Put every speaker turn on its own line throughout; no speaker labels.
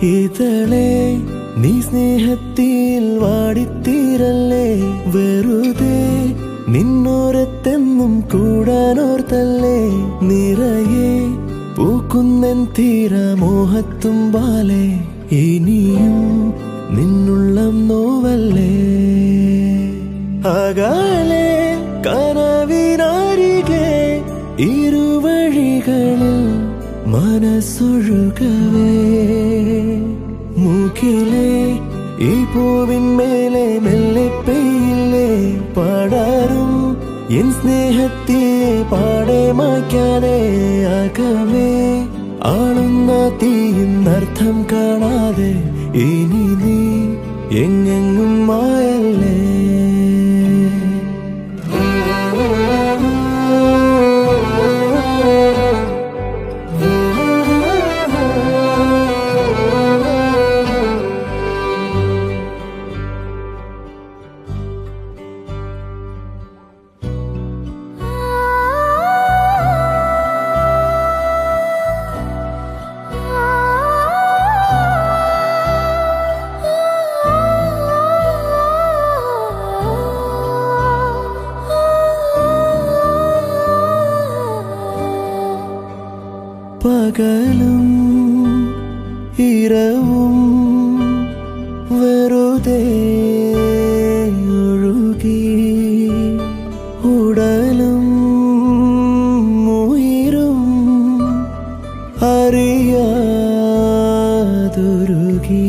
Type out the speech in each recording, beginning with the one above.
ഇതളെ നീ സ്നേഹത്തിൽ വാടിത്തീരല്ലേ വെറുതെ നിന്നോരത്തെന്നും കൂടാനോർത്തല്ലേ നിറയെ പൂക്കുന്നൻ തീരമോഹത്തുമ്പാലെ ഇനിയും നിന്നുള്ളം നോവല്ലേ അകാലെ കനവിനരികെ ഇരുവഴികളിൽ മനസ്സൊഴുകവേ മൂക്കിലെ ഈ പൂവിന്മേലെ മെല്ലെ പെയ്യില്ലേ പാടാറും എൻ സ്നേഹത്തെ പാടെ മായ്ക്കാതെ അകമേ ആളുന്ന തീയിന്നർത്ഥം കാണാതെ ഇനി നീ എങ്ങെങ്ങും മായല്ലേ പകലും ഇരവും വെറുതെ ഒഴുകി ഉടലും ഉയരും അറിയാതൊരുകി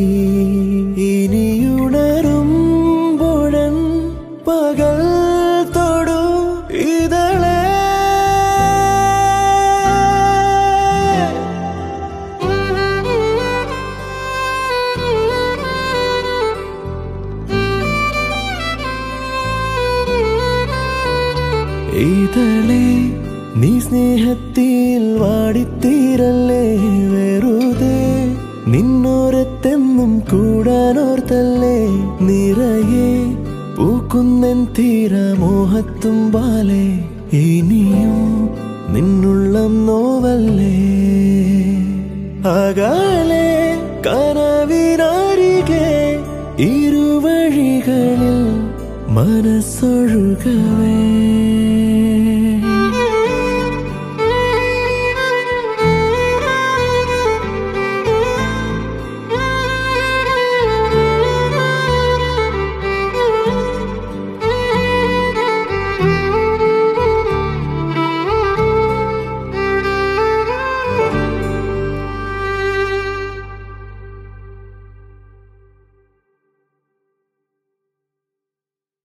ഇനിയുണരുമ്പോഴൻ പകൽ തൊടു ഇതളേ ഇതളെ നീ സ്നേഹത്തിൽ വാടിത്തീരല്ലേ വെറുതെ നിന്നോരത്തെന്നും കൂടാനോർത്തല്ലേ നിറയെ പൂക്കുന്നൻ തീരമോഹത്തുമ്പാലെ ഇനിയും നിന്നുള്ളം നോവല്ലേ അകാലെ കനവിനരികെ ഇരുവഴികളിൽ മനസ്സൊഴുകവേ